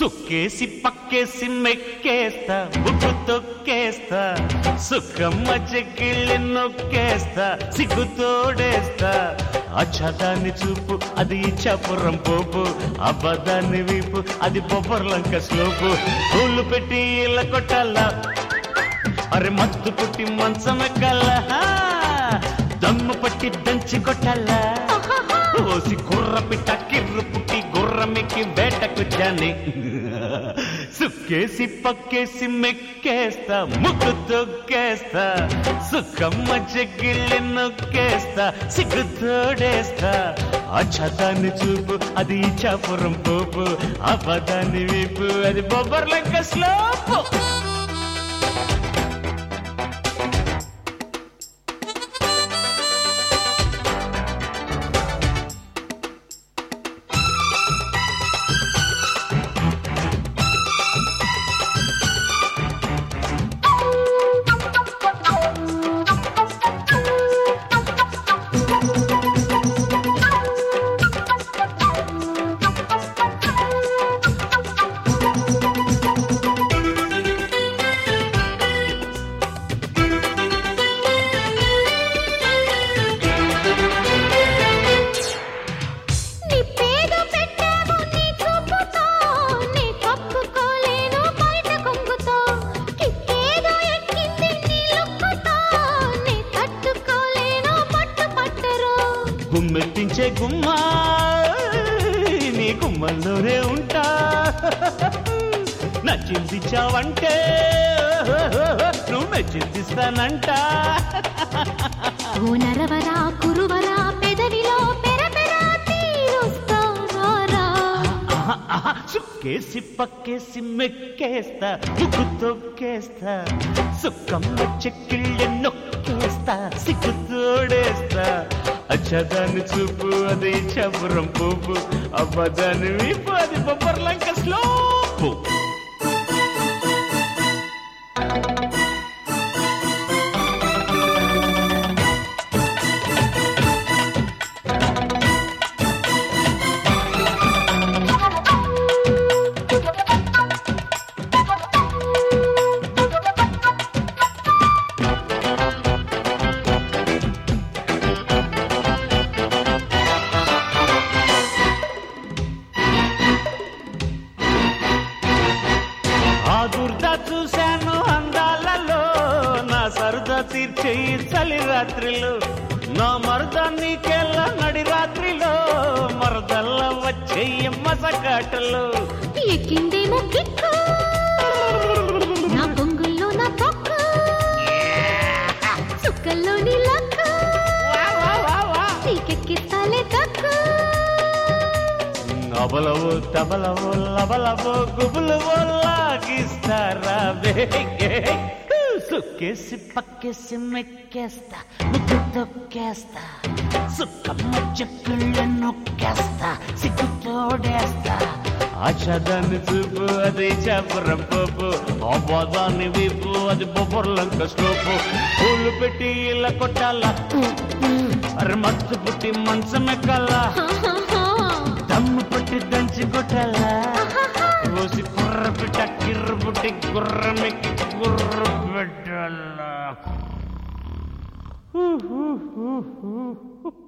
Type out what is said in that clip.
సుక్కేసి పక్కేసి మెక్కేస్తా book తొక్కేస్తా సుఖమ్మ చెక్కిళ్ళి నొక్కేస్తా సిగ్గు తోడేస్తా అచ్చదాన్ని చూపు అది ఇచ్చాపురం పోపు అబద్ధాన్ని వీపు అది బొబ్బర్లంక స్లోపు పూలు పెట్టి ఇలా కొట్టాలా అరే మత్తు పుట్టి మంచం ఎక్కాలా దమ్ము పట్టి దంచి కొట్టాలా ఓసి కుర్ర పిట్ట కిర్రు పుట్టి గుర్రమికి వేటకు జాని సుక్కేసి పక్కేసి మెక్కేస్తా ముక్కు తొక్కేస్తా సుఖమ్మ చెక్కిళ్ళి నొక్కేస్తా సిగ్గు తోడేస్తా అచ్చదాన్ని చూపు అది చాపురం పోపు అబదాన్ని వీపు అది బొబ్బర్లంక స్లోపు నీ పేద పెట్టావు నీ చూపుతో నీ కప్పుకోలేను బయట కొంగుతో కిక్కేదో ఎక్కింది నీ లుక్కుతో నీ తట్టుకోలేను పట్టు పట్టరు గుమ్మెత్తించే గుమ్మా నీ గుమ్మల్లోనే ఉంటా నచ్చిందిచ్చావంటే నువ్వు మెచ్చిందిస్తానంట ఓ నరవరా కురువరా పెదవిలో పెరపెరా తీరుస్తారా ఆహా, ఆహా, సుక్కేసి పక్కేసి మెక్కేస్తా ముక్కు తొక్కేస్తా సుక్కమ్మ చెక్కిళ్ళి నొక్కేస్తా సిగ్గు తోడేస్తా అచ్చదాన్ని చూపు అది చపురం పూపు అబ్బదాన్ని వీపు అది బొబ్బర్లంక స్లోపు ఆ దుర్ద చూశాను అందాలలో నా సరదా తీర్చే ఈ చలి రాత్రిలో నా మరద నీకెళ్ళ నడి రాత్రిలో మరదల్ల వచ్చే ఈ మసకాటలో ఎక్కిందేమో కిక్కు నా పొంగుల్లో నా పొక్కు చుక్కల్లో నీ లక్కు వా, వా, వా, వా. నీకెక్కిస్తాలే తక్కు అబలవో తబలవో లబలవో గుబులవో లాగిస్తారా బేగే సుక్కేసి పక్కేసి మెక్కేస్తా ముక్కు తొక్కేస్తా సుక్కమ్మ చెక్కుళ్ళ నొక్కేస్తా సిగ్గు తోడేస్తా ఆశాదాన్ని చూపు అది చాపురం పోపు అబోదాన్ని వీపు అది బొబ్బర్లంక స్టోపు పూలు పెట్టి ఇలా కొట్టాలా అరే మత్తు పుట్టి మంచం ఎక్కాలా దమ్ము పట్టి దంచి కొట్టాలా రోజు కుర్ర పిట్ట కిర్ర పుట్టి గుర్రమికి గుర్ర పెట్టాలా